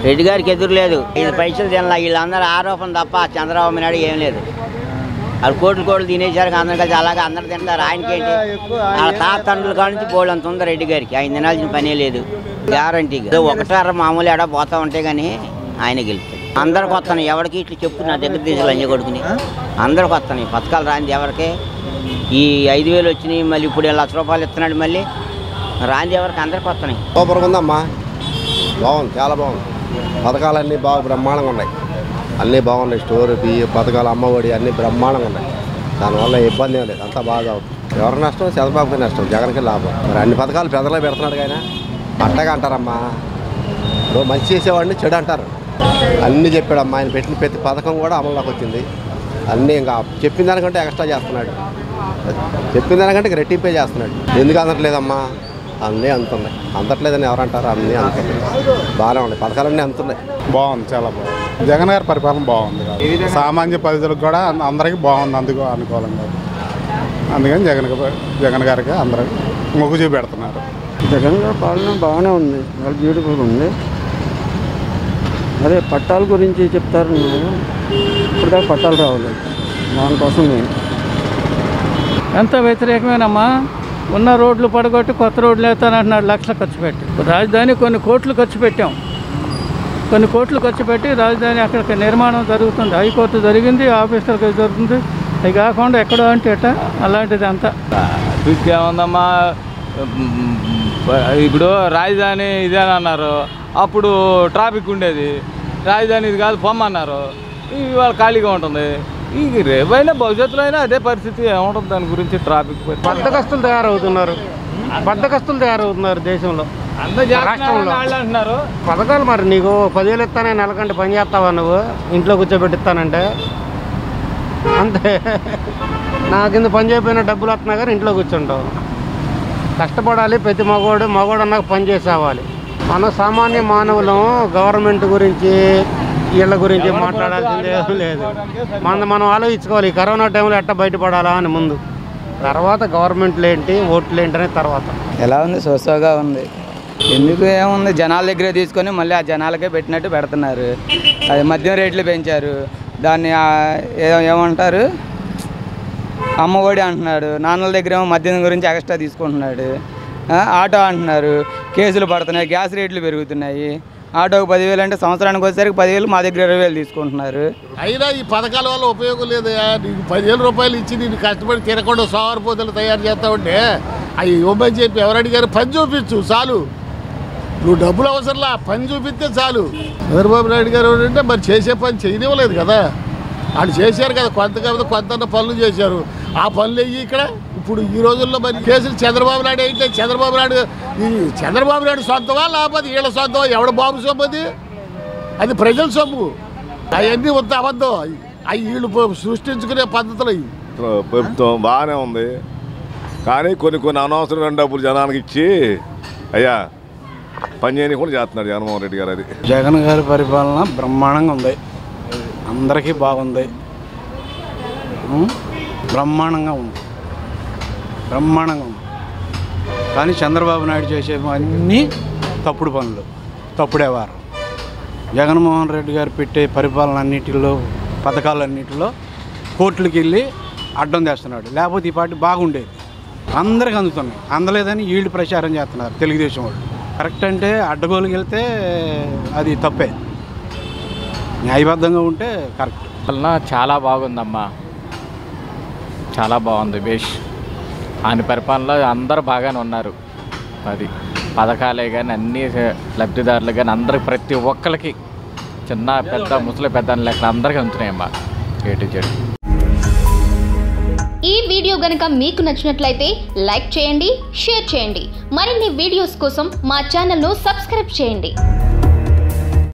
రెడ్డి గారికి ఎదురు లేదు ఇది పైసలు తినలా వీళ్ళందరూ ఆరోపణ తప్ప చంద్రబాబు నాయుడు ఏం లేదు వాళ్ళు కోట్లు కోట్లు తినేసారు అందరు కలిసి అలాగే అందరు తింటారు ఆయనకేంటి వాళ్ళ తాత తండ్రుల కాడ నుంచి బోళ్ళు అంత ఉంది రెడ్డి గారికి ఆయన తినాల్సిన పనే లేదు గ్యారంటీగా ఒకటార మామూలు ఎడ పోతా ఉంటే కానీ ఆయన గెలుస్తాడు అందరికి వస్తాను ఎవరికి ఇట్లా చెప్పు నా దగ్గర తీసుకు లంజ కొడుకుని అందరికి వస్తాను పథకాలు రాంది ఎవరికి ఈ ఐదు వేలు వచ్చినాయి మళ్ళీ ఇప్పుడు ఈ లక్ష రూపాయలు ఇస్తున్నాడు మళ్ళీ రాంది ఎవరికి అందరికి వస్తున్నాయి సూపర్గా ఉందమ్మా బాగుంది చాలా బాగుంది పథకాలన్నీ బాగా బ్రహ్మాండంగా ఉన్నాయి అన్నీ బాగున్నాయి స్టోర్ బియ్య పథకాలు అమ్మఒడి అన్నీ బ్రహ్మాండంగా ఉన్నాయి దానివల్ల ఇబ్బంది ఏం లేదు అంతా బాగా అవుతుంది ఎవరి నష్టం చంద్రబాబుకి నష్టం జగన్కి లాభం మరి అన్ని పథకాలు ప్రజలే పెడుతున్నాడు కానీ అట్టగా అంటారమ్మా ఇప్పుడు మంచి చేసేవాడిని చెడు అంటారు అన్నీ చెప్పాడమ్మా ఆయన పెట్టిన ప్రతి పథకం కూడా అమల్లోకి వచ్చింది అన్నీ ఇంకా చెప్పిన దానికంటే ఎక్స్ట్రా చేస్తున్నాడు చెప్పిన దానికంటే ఇంకా రెట్టింపే చేస్తున్నాడు ఎందుకు అందట్లేదమ్మా అన్నీ అందుతున్నాయి అందట్లేదని ఎవరంటారు అన్నీ అందుతున్నాయి బాగానే ఉన్నాయి పథకాలన్నీ అందుతున్నాయి బాగుంది చాలా బాగుంది జగన్ గారి పరిపాలన బాగుంది సామాన్య ప్రజలకు కూడా అం- అందరికీ బాగుంది అందుకు అనుకూలంగా అందుకని జగన్ గా- జగన్ గారికి అందరూ మొగ్గు చూపెడుతున్నారు జగన్ గారి పాలన బాగానే ఉంది చాలా బ్యూటిఫుల్ ఉంది అదే పట్టాల గురించి చెప్తారు ఇప్పటిదాకా పట్టాలు రావాలి దానికోసం నేను ఎంత వ్యతిరేకమేనమ్మా ఉన్న రోడ్లు పడగొట్టి కొత్త రోడ్లు వేస్తానంటున్నాడు లక్షలు ఖర్చు పెట్టి రాజధాని కొన్ని కోట్లు ఖర్చు పెట్టాం కొన్ని కోట్లు ఖర్చు పెట్టి రాజధాని అక్కడ నిర్మాణం జరుగుతుంది హైకోర్టు జరిగింది ఆఫీసర్కి జరుగుతుంది అది కాకుండా ఎక్కడో అంటే ఎట్ట అలాంటిది అంతా అభివృద్ధి ఏముందమ్మా ఉమ్, ఇప్పుడు రాజధాని ఇదేని అన్నారు అప్పుడు ట్రాఫిక్ ఉండేది రాజధాని ఇది కాదు పొమ్మన్నారు ఇవాళ ఖాళీగా ఉంటుంది ఈ రేపైనా భవిష్యత్తులో అయినా అదే పరిస్థితి ఏముంటుంది దాని గురించి ట్రాఫిక్ పరిస్థితి. బద్దకస్తులు తయారవుతున్నారు బద్దకస్తులు తయారవుతున్నారు దేశంలో అందరూ చేస్తున్నారని రాష్ట్రంలో. వాళ్ళు అంటున్నారు పథకాలు మరి నీకు పదివేలు ఇస్తానే నెలకంటే పని చేస్తావా నువ్వు ఇంట్లో కూర్చోబెట్టిస్తానంటే అంతే నా కింద పని చేయకపోయినా డబ్బులు వస్తున్నా కానీ ఇంట్లో కూర్చుంటావు కష్టపడాలి ప్రతి మగవాడు మగవాడు అన్నాక పని చేసి అవ్వాలి మన సామాన్య మానవులం గవర్నమెంట్ గురించి వీళ్ళ గురించి మాట్లాడాల్సింది ఏం లేదు మన మనం ఆలోచించుకోవాలి ఈ కరోనా టైంలో ఎట్ట బయటపడాలా అని ముందు తర్వాత గవర్నమెంట్లు ఏంటి ఓట్లు ఏంటి అనేది తర్వాత ఎలా ఉంది సోసోగా ఉంది ఎందుకు ఏముంది జనాల దగ్గరే తీసుకొని మళ్ళీ ఆ జనాలకే పెట్టినట్టు పెడుతున్నారు అది మద్యం రేట్లు పెంచారు దాన్ని ఆ, ఏ- ఏమంటారు అమ్మఒడి అంటున్నాడు నాన్నల దగ్గర ఏమో మద్యం గురించి ఎక్స్ట్రా తీసుకుంటున్నాడు ఆ, ఆటో అంటున్నారు కేసులు పడుతున్నాయి గ్యాస్ రేట్లు పెరుగుతున్నాయి ఆటోకి పదివేలు అంటే సంవత్సరానికి వచ్చేసరికి పదివేలు మా దగ్గర ఇరవై వేలు తీసుకుంటున్నారు అయినా ఈ పథకాల వల్ల ఉపయోగం లేదు నీకు పదివేల రూపాయలు ఇచ్చి నేను కష్టపడి తినకుండా సోమరిపోతులు తయారు చేస్తా ఉంటే అవి ఇవ్వమని చెప్పి ఎవరు అడిగారు పని చూపించు చాలు నువ్వు డబ్బులు అవసరంలా పని చూపిస్తే చాలు చంద్రబాబు నాయుడు గారు అంటే మరి చేసే పని చేయనివ్వలేదు కదా వాళ్ళు చేశారు కదా కొంత కాకపోతే కొంత పనులు చేశారు ఆ పనులు అయ్యి ఇక్కడ ఇప్పుడు ఈ రోజుల్లో మరి కేసులు చంద్రబాబు నాయుడు అయితే చంద్రబాబు నాయుడు ఈ చంద్రబాబు నాయుడు సొంతమా లేకపోతే వీళ్ళ సొంతమా ఎవడ బాబు సొమ్ము అది అది ప్రజల సొమ్ము అవన్నీ వద్ద అబద్ధం అవి వీళ్ళు ప- సృష్టించుకునే పద్ధతులు అవి ప్ర- ప్రభుత్వం బాగానే ఉంది కానీ కొన్ని కొన్ని అనవసరమైన డబ్బులు జనానికి ఇచ్చి అయ్యా పని చేయని కూడా చేస్తున్నాడు జగన్మోహన్ రెడ్డి గారు అది జగన్ గారి పరిపాలన బ్రహ్మాండంగా ఉంది అందరికీ బాగుంది ఉం? బ్రహ్మాండంగా ఉంది బ్రహ్మాండంగా ఉంది కానీ చంద్రబాబు నాయుడు చేసే అన్నీ తప్పుడు పనులు తప్పుడే వారు జగన్మోహన్ రెడ్డి గారు పెట్టే పరిపాలన అన్నిటిలో పథకాలన్నిటిలో కోర్టులకు వెళ్ళి అడ్డం చేస్తున్నాడు లేకపోతే ఈ పార్టీ బాగుండేది అందరికి అందుతున్నాయి అందలేదని వీళ్ళు ప్రచారం చేస్తున్నారు తెలుగుదేశం వాళ్ళు కరెక్ట్ అంటే అడ్డగోలుకి వెళ్తే అది తప్పే న్యాయబద్ధంగా ఉంటే కరెక్ట్ వలన చాలా బాగుందమ్మా చాలా బాగుంది బేష్ ఆయన పరిపాలనలో అందరూ బాగానే ఉన్నారు అది పథకాలే కానీ అన్ని లబ్ధిదారులు కానీ అందరికి ప్రతి ఒక్కరికి చిన్న పెద్ద ముసలి పెద్ద లెక్క అందరికీ అందుతున్నాయమ్మా ఏటి చెడు ఈ వీడియో గనక మీకు నచ్చినట్లయితే లైక్ చేయండి షేర్ చేయండి మరిన్ని వీడియోస్ కోసం మా ఛానల్ను సబ్స్క్రైబ్ చేయండి